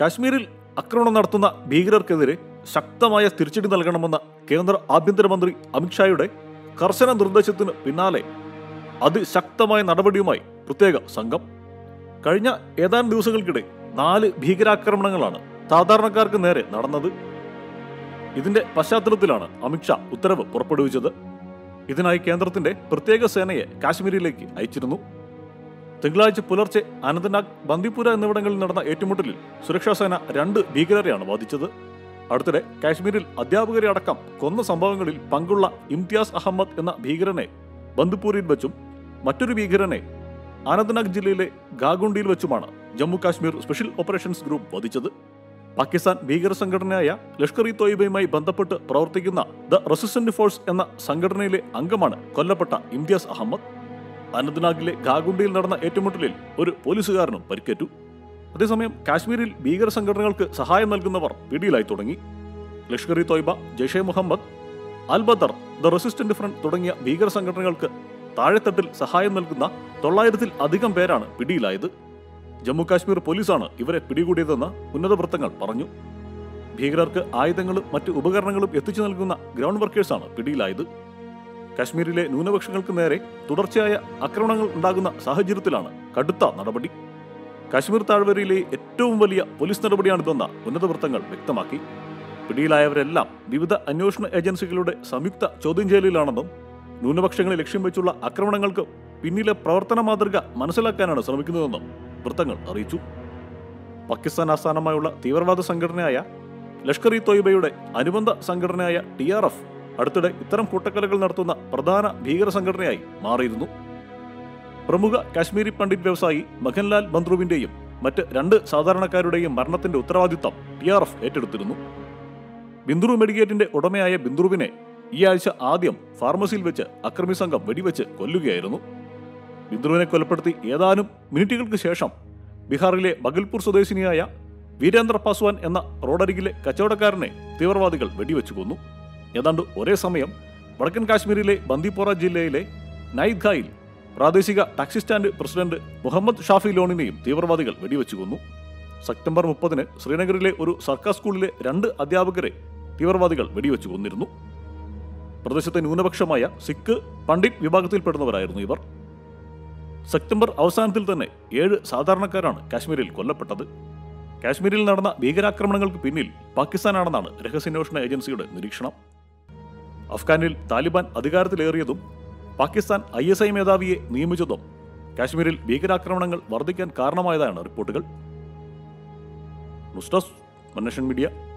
കാശ്മീരിൽ ആക്രമണം നടത്തുന്ന ഭീകരർക്കെതിരെ ശക്തമായ തിരിച്ചടി നൽകണമെന്ന കേന്ദ്ര ആഭ്യന്തരമന്ത്രി അമിത്ഷായുടെ കർശന നിർദ്ദേശത്തിന് പിന്നാലെ അതിശക്തമായ നടപടിയുമായി പ്രത്യേക സംഘം കഴിഞ്ഞ ഏതാനും ദിവസങ്ങൾക്കിടെ നാല് ഭീകരാക്രമണങ്ങളാണ് സാധാരണക്കാർക്ക് നേരെ നടന്നത് ഇതിന്റെ പശ്ചാത്തലത്തിലാണ് അമിത്ഷാ ഉത്തരവ് പുറപ്പെടുവിച്ചത് ഇതിനായി കേന്ദ്രത്തിന്റെ പ്രത്യേക സേനയെ കാശ്മീരിലേക്ക് അയച്ചിരുന്നു തിങ്കളാഴ്ച പുലർച്ചെ അനന്തനാഗ് ബന്ദിപ്പുര എന്നിവിടങ്ങളിൽ നടന്ന ഏറ്റുമുട്ടലിൽ സുരക്ഷാ സേന രണ്ട് ഭീകരരെയാണ് വധിച്ചത് അടുത്തിടെ കാശ്മീരിൽ അധ്യാപകരെ അടക്കം കൊന്ന സംഭവങ്ങളിൽ പങ്കുള്ള ഇംതിയാസ് അഹമ്മദ് എന്ന ഭീകരനെ ബന്ദിപ്പൂരിൽ വെച്ചും മറ്റൊരു ഭീകരനെ അനന്തനാഗ് ജില്ലയിലെ ഗാഗുണ്ടിയിൽ വെച്ചുമാണ് Jammu Kashmir special operations group വധിച്ചത് പാകിസ്ഥാൻ ഭീകര സംഘടനയായ ലഷ്കർ ഇ തോയിബയുമായി ബന്ധപ്പെട്ട് പ്രവർത്തിക്കുന്ന ദ റെസിസ്റ്റന്റ് ഫോഴ്സ് എന്ന സംഘടനയിലെ അംഗമാണ് കൊല്ലപ്പെട്ട ഇംതിയാസ് അഹമ്മദ് അനന്ത്നാഗിലെ ഗാഗുണ്ടിയിൽ നടന്ന ഏറ്റുമുട്ടലിൽ ഒരു പോലീസുകാരനും പരിക്കേറ്റു അതേസമയം കാശ്മീരിൽ ഭീകര സംഘടനകൾക്ക് സഹായം നൽകുന്നവർ പിടിയിലായി തുടങ്ങി Lashkar e Taiba Jaishe Mohammed Al Badr the resistant front തുടങ്ങിയ ഭീകര സംഘടനകൾക്ക് താഴെത്തട്ടിൽ സഹായം നൽകുന്ന തൊള്ളായിരത്തിൽ അധികം പേരാണ് പിടിയിലായത് ജമ്മു കാശ്മീർ പോലീസാണ് ഇവരെ പിടികൂടിയതെന്ന് ഉന്നത വൃത്തങ്ങൾ പറഞ്ഞു ഭീകരർക്ക് ആയുധങ്ങളും മറ്റ് ഉപകരണങ്ങളും എത്തിച്ചു നൽകുന്ന ഗ്രൗണ്ട് വർക്കേഴ്സാണ് പിടിയിലായത് കാശ്മീരിലെ ന്യൂനപക്ഷങ്ങൾക്ക് നേരെ തുടർച്ചയായ ആക്രമണങ്ങൾ ഉണ്ടാകുന്ന സാഹചര്യത്തിലാണ് കടുത്ത നടപടി കാശ്മീർ താഴ്വരയിലെ ഏറ്റവും വലിയ പോലീസ് നടപടിയാണിതെന്ന് ഉന്നത വൃത്തങ്ങൾ വ്യക്തമാക്കി പിടിയിലായവരെല്ലാം വിവിധ അന്വേഷണ ഏജൻസികളുടെ സംയുക്ത ചോദ്യം ചെയ്യലിലാണെന്നും ന്യൂനപക്ഷങ്ങളെ ലക്ഷ്യം വെച്ചുള്ള ആക്രമണങ്ങൾക്ക് പിന്നിലെ പ്രവർത്തന മാതൃക മനസ്സിലാക്കാനാണ് ശ്രമിക്കുന്നതെന്നും വൃത്തങ്ങൾ അറിയിച്ചു പാകിസ്ഥാൻ ആസ്ഥാനമായുള്ള തീവ്രവാദ സംഘടനയായ ലഷ്കർ ഇ തോയ്ബയുടെ അനുബന്ധ സംഘടനയായ ടി ആർ എഫ് അടുത്തിടെ ഇത്തരം കൂട്ടക്കലകൾ നടത്തുന്ന പ്രധാന ഭീകര സംഘടനയായി മാറിയിരുന്നു പ്രമുഖ കാശ്മീരി പണ്ഡിറ്റ് വ്യവസായി മഖൻലാൽ ബന്ദ്രുവിന്റെയും മറ്റ് രണ്ട് സാധാരണക്കാരുടെയും മരണത്തിന്റെ ഉത്തരവാദിത്തം ടി ആർ എഫ് ഏറ്റെടുത്തിരുന്നു ബിന്ദുറു മെഡിക്കേറ്റിന്റെ ഉടമയായ ബിന്ദുറുവിനെ ഈ ആഴ്ച ആദ്യം ഫാർമസിയിൽ വെച്ച് അക്രമി സംഘം വെടിവെച്ച് കൊല്ലുകയായിരുന്നു ബിന്ദുറുവിനെ കൊലപ്പെടുത്തി ഏതാനും മിനിറ്റുകൾക്ക് ശേഷം ബീഹാറിലെ ബഗൽപൂർ സ്വദേശിനിയായ വീരേന്ദ്ര പാസ്വാൻ എന്ന റോഡരികിലെ കച്ചവടക്കാരനെ തീവ്രവാദികൾ വെടിവെച്ചു കൊന്നു ഏതാണ്ട് ഒരേ സമയം വടക്കൻ കാശ്മീരിലെ ബന്ദിപ്പോറ ജില്ലയിലെ നൈദ്ഖായിൽ പ്രാദേശിക taxi stand president Mohammad Shafi ലോണിനെയും തീവ്രവാദികൾ വെടിവെച്ചു കൊന്നു സെപ്റ്റംബർ മുപ്പതിന് ശ്രീനഗറിലെ ഒരു സർക്കാർ സ്കൂളിലെ രണ്ട് അധ്യാപകരെ തീവ്രവാദികൾ വെടിവെച്ചു കൊന്നിരുന്നു പ്രദേശത്തെ ന്യൂനപക്ഷമായ സിഖ് പണ്ഡിറ്റ് വിഭാഗത്തിൽപ്പെടുന്നവരായിരുന്നു ഇവർ സെപ്റ്റംബർ അവസാനത്തിൽ തന്നെ ഏഴ് സാധാരണക്കാരാണ് കാശ്മീരിൽ കൊല്ലപ്പെട്ടത് കാശ്മീരിൽ നടന്ന ഭീകരാക്രമണങ്ങൾക്ക് പിന്നിൽ പാകിസ്ഥാനാണെന്നാണ് രഹസ്യാന്വേഷണ ഏജൻസിയുടെ നിരീക്ഷണം അഫ്ഗാനിൽ താലിബാൻ അധികാരത്തിലേറിയതും പാകിസ്ഥാൻ ഐ എസ് ഐ മേധാവിയെ നിയമിച്ചതും കാശ്മീരിൽ ഭീകരാക്രമണങ്ങൾ വർദ്ധിക്കാൻ കാരണമായതാണ് റിപ്പോർട്ടുകൾ ന്യൂസ് ഡെസ്ക് മീഡിയ